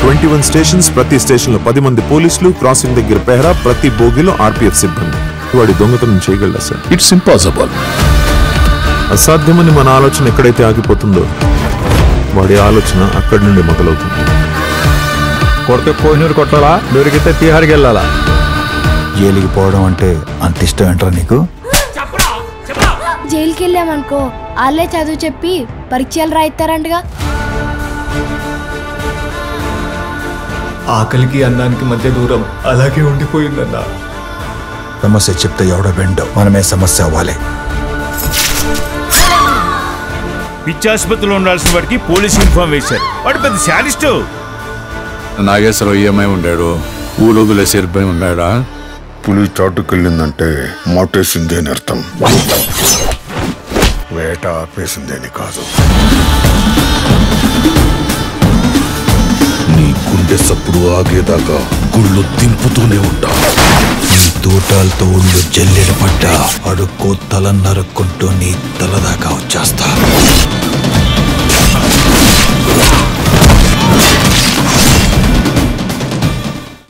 twenty one stations ప్రతి station లో పది మంది పోలీసులు క్రాసింగ్ దగ్గర పెహరా ప్రతి బోగిలో ఆర్పీఎఫ్ సిబ్బంది వాడి దొంగతనం చేయగలరా సార్ ఇట్స్ ఇంపాసిబుల్ అసాధ్యమని మన ఆలోచన ఎక్కడైతే ఆగిపోతుందో వాడి ఆలోచన అక్కడి నుండి మొదలవుతుంది కొడితే కోహినూరు కొట్టాలా దొరికితే తీహార్కి వెళ్ళాలా జైలుకి పోవడం అంటే అంత ఇష్టం ఏంట్రా నీకు జైలుకి వెళ్ళామనుకో వాళ్ళే చదువు చెప్పి పరీక్షలు రాయిస్తారంటగా ఆకలికి అన్నానికి మధ్య దూరం అలాగే ఉండిపోయిందన్నా సమస్య చెప్తే ఎవడో వెండో మనమే సమస్య అవ్వాలి పిచ్చి ఆసుపత్రిలో ఉండాల్సిన వాడికి పోలీస్ యూనిఫామ్ వేశారు వాడు పెద్ద శాడిస్టు నాగేశ్వరరావు ఈఎంఐ ఉండాడు ఊరు వదిలేసి వెళ్ళిపోయి ఉన్నాడా పులి చాటుకెళ్ళిందంటే మాటేసిందేని అర్థం వేట ఆపేసిందేని కాదు నీ గుండె సప్పుడు ఆగేదాకా గుళ్ళు దింపుతూనే ఉంటా నీ తూటాలతో ఉండు జల్లెడ పడ్డ అడుక్కో తల నరుక్కుంటూ నీ తల దాకా వచ్చేస్తా